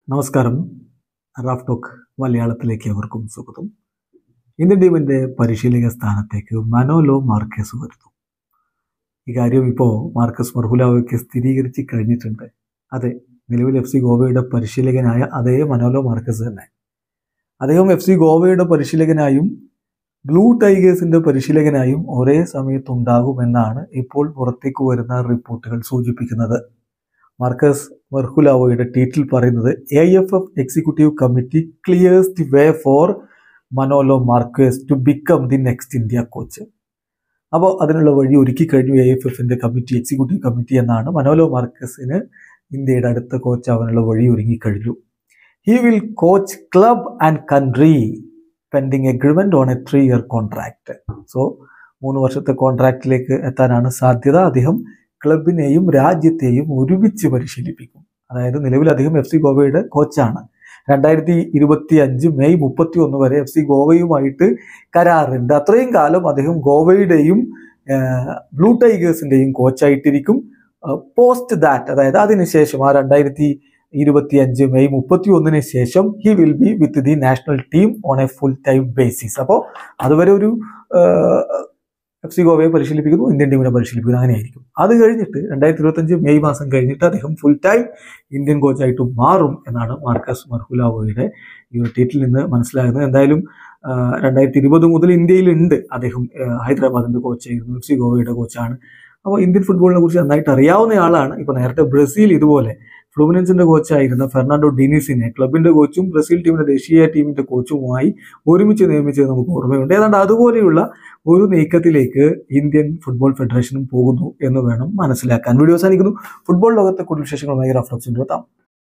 നമസ്കാരം Raf talk മലയാളത്തിലേക്ക് അവർക്കും സ്വാഗതം ഇന്ത്യൻ ടീമിന്റെ പരിശീലക സ്ഥാനത്തേക്ക് മനോലോ മാർക്കേസ് വരുന്നു ഈ കാര്യം ഇപ്പോൾ മാർക്കസ് മർഹുലാവയ്ക്ക് സ്ഥിരീകരിച്ച് കഴിഞ്ഞിട്ടുണ്ട് അതെ നിലവിൽ എഫ് സി ഗോവയുടെ പരിശീലകനായ അതേ മനോലോ മാർക്കസ് തന്നെ അദ്ദേഹം എഫ് സി ഗോവയുടെ പരിശീലകനായും ബ്ലൂ ടൈഗേഴ്സിന്റെ പരിശീലകനായും ഒരേ സമയത്തുണ്ടാകുമെന്നാണ് ഇപ്പോൾ പുറത്തേക്ക് വരുന്ന റിപ്പോർട്ടുകൾ സൂചിപ്പിക്കുന്നത് മാർക്കസ് മെർഹുലാവോയുടെ ട്വീറ്റിൽ പറയുന്നത് A F F executive committee clears the way for Manolo Marquez to become the next India coach അപ്പോൾ അതിനുള്ള വഴി ഒരുക്കി കഴിഞ്ഞു എ എഫ് എഫിന്റെ കമ്മിറ്റി എക്സിക്യൂട്ടീവ് കമ്മിറ്റി എന്നാണ് മനോലോ മാർക്കസിന് ഇന്ത്യയുടെ അടുത്ത കോച്ച് ആവാനുള്ള വഴി ഒരുങ്ങിക്കഴിഞ്ഞു he will coach club and country pending agreement on a three year contract so മൂന്ന് വർഷത്തെ കോൺട്രാക്റ്റിലേക്ക് എത്താനാണ് സാധ്യത അദ്ദേഹം ക്ലബിനെയും രാജ്യത്തെയും ഒരുമിച്ച് പരിശീലിപ്പിക്കും അതായത് നിലവിൽ അദ്ദേഹം എഫ് സി ഗോവയുടെ കോച്ചാണ് രണ്ടായിരത്തി ഇരുപത്തി അഞ്ച് മെയ് മുപ്പത്തി ഒന്ന് വരെ എഫ് സി ഗോവയുമായിട്ട് കരാറുണ്ട് അത്രയും കാലം അദ്ദേഹം ഗോവയുടെയും ബ്ലൂ ടൈഗേഴ്സിന്റെയും കോച്ചായിട്ടിരിക്കും പോസ്റ്റ് ദാറ്റ് അതായത് അതിനുശേഷം ആ രണ്ടായിരത്തി ഇരുപത്തി അഞ്ച് മെയ് മുപ്പത്തി ഒന്നിന് ശേഷം he will be with the national team on a full time basis അപ്പോൾ അതുവരെ ഒരു എഫ് സി ഗോവയെ പരിശീലിപ്പിക്കുന്നു ഇന്ത്യൻ ടീമിനെ പരിശീലിപ്പിക്കുന്നു അങ്ങനെയായിരിക്കും അത് കഴിഞ്ഞിട്ട് രണ്ടായിരത്തി ഇരുപത്തഞ്ച് മെയ് മാസം കഴിഞ്ഞിട്ട് അദ്ദേഹം ഫുൾ ടൈം ഇന്ത്യൻ കോച്ചായിട്ട് മാറും എന്നാണ് മാർക്കസ് മർഹുലാവോയുടെ ഈ ഒരു ട്വീറ്റിൽ നിന്ന് മനസ്സിലാകുന്നത് എന്തായാലും രണ്ടായിരത്തി ഇരുപത് മുതൽ ഇന്ത്യയിലുണ്ട് അദ്ദേഹം ഹൈദരാബാദിന്റെ കോച്ചായിരുന്നു എഫ് സി ഗോവയുടെ കോച്ചാണ് അപ്പോൾ ഇന്ത്യൻ ഫുട്ബോളിനെ കുറിച്ച് നന്നായിട്ട് അറിയാവുന്ന ആളാണ് ഇപ്പോൾ നേരത്തെ ബ്രസീൽ ഇതുപോലെ ഫ്ലൂമിനൻസിന്റെ കോച്ചായിരുന്ന ഫെർണാണ്ടോ ഡിനിസിനെ ക്ലബിന്റെ കോച്ചും ബ്രസീൽ ടീമിന്റെ ദേശീയ ടീമിന്റെ കോച്ചുമായി ഒരുമിച്ച് നിയമിച്ചത് നമുക്ക് ഓർമ്മയുണ്ട് ഏതാണ്ട് അതുപോലെയുള്ള ഒരു നീക്കത്തിലേക്ക് ഇന്ത്യൻ ഫുട്ബോൾ ഫെഡറേഷനും പോകുന്നു എന്ന് വേണം മനസ്സിലാക്കാൻ വീഡിയോ അവസാനിക്കുന്നു ഫുട്ബോൾ ലോകത്തെ കൂടുതൽ വിശേഷങ്ങളുമായി റഫറൻസ് എത്താം